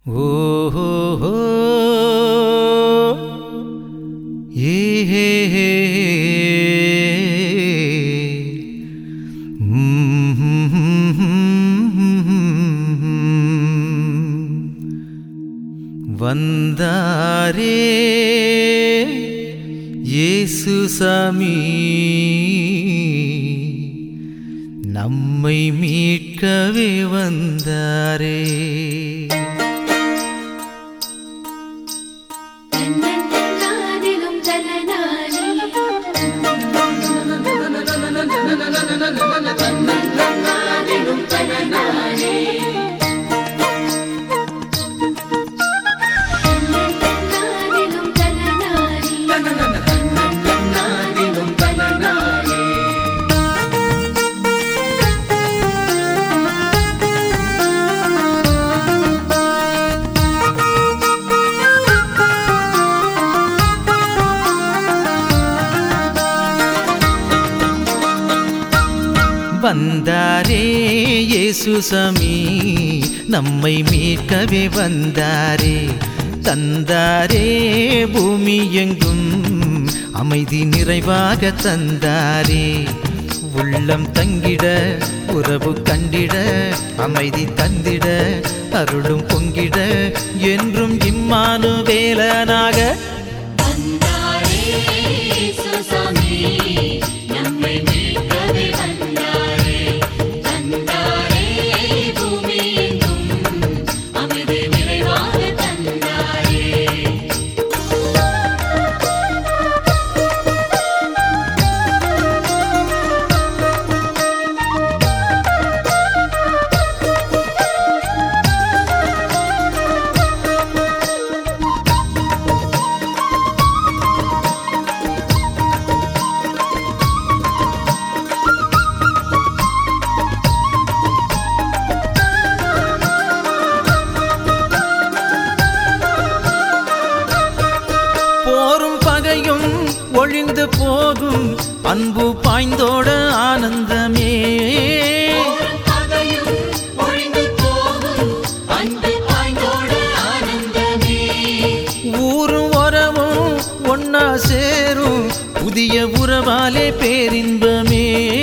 ஓஹோ ஏ வந்தாரே இயேசு சாமி நம்மை மீட்கவே வந்தாரே தன்னன்னானிலும் தனநானே தன்னன்னானிலும் தனநானே தன்னன்னானிலும் தனநானே தன்னன்னானிலும் தனநானே வந்தாரே இயேசு சாமி நம்மை மீட்கவே வந்தாரே தந்தாரே பூமி எங்கும் அமைதி நிறைவாக தந்தாரே உள்ளம் தங்கிட உறவு கண்டிட அமைதி தந்திட அருளும் பொங்கிட என்றும் இம்மானு வேலனாக வந்தாரே இயேசுசாமி நம்மை மீட்கவே வந்தாரே தந்தாரே பூமி எங்கும் அமைதி நிறைவாக தந்தாரே போரும் பகையும் ஒழிந்து போகும் அன்பு பாய்ந்தோட ஆனந்தமே பகையும் ஒழிந்து போகும் அன்பு பாய்ந்தோட ஆனந்தமே ஊரும் உறவும் ஒன்னா சேரும் புதிய உறவாலே பேரின்பமே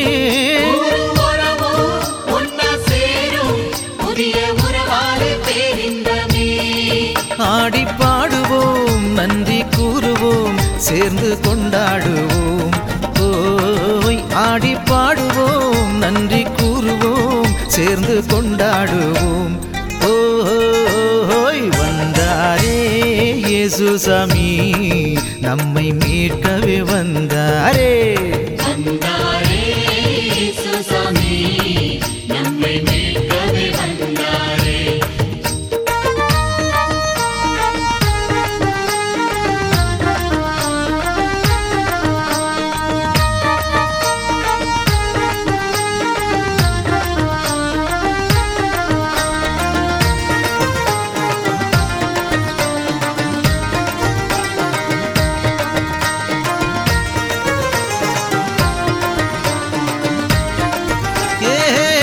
உறவோ ஒன்னா சேரும் புதிய உறவாலே பேரின்பமே ஆடி பாடுவோம் நன்றி கூறுவோம் சேர்ந்து கொண்டாடுவோம் ஓய் ஆடி பாடுவோம் நன்றி கூறுவோம் சேர்ந்து கொண்டாடுவோம் ஓய் வந்தாரே இயேசு சாமி நம்மை மீட்கவே வந்தாரே வந்தாரே இயேசுசாமி நம்மை மீட்கவே வந்தாரே ஏ,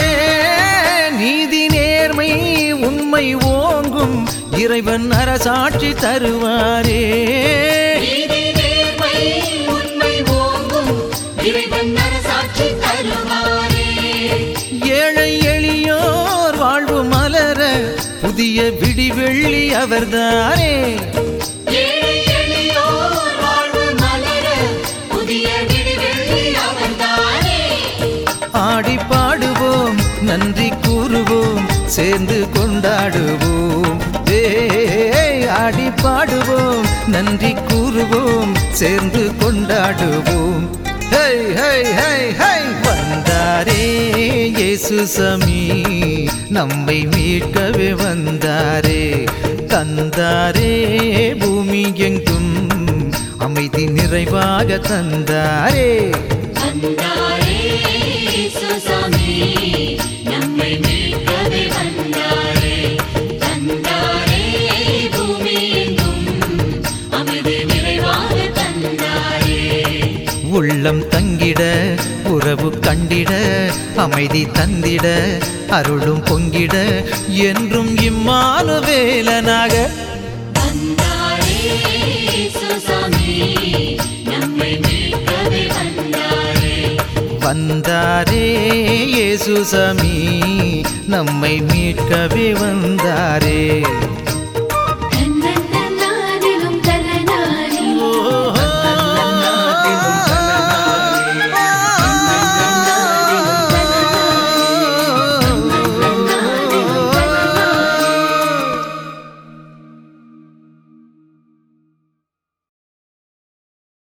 நீதி நேர்மை உண்மை ஓங்கும் இறைவன் அரசாட்சி தருவாரே நீதி நேர்மை உண்மை ஓங்கும் இறைவன் அரசாட்சி தருவாரே ஏழை எளியோர் வாழ்வு மலர புதிய விடிவெள்ளி அவர்தானே ஏழை எளியோர் வாழ்வு மலர புதிய விடிவெள்ளி அவர்தானே ஆடி பாடுவோம் நன்றி கூறுவோம் சேர்ந்து கொண்டாடுவோம் ஏ ஆடி பாடுவோம் நன்றி கூறுவோம் சேர்ந்து கொண்டாடுவோம் ஹே ஹே ஹே ஹே வந்தாரே இயேசு சாமி நம்மை மீட்கவே வந்தாரே தந்தாரே பூமி எங்கும் அமைதி நிறைவாக தந்தாரே வந்தாரே இயேசுசாமி நம்மை மீட்கவே வந்தாரே தந்தாரே பூமி எங்கும் அமைதி நிறைவாக தந்தாரே உள்ளம் தங்கிட உறவு கண்டிட அமைதி தந்திட அருளும் பொங்கிட என்றும் இம்மானுவேலனாக வந்தாரே இயேசுசாமி நம்மை மீட்கவே வந்தாரே வந்தாரே இயேசுசாமி நம்மை மீட்கவே வந்தாரே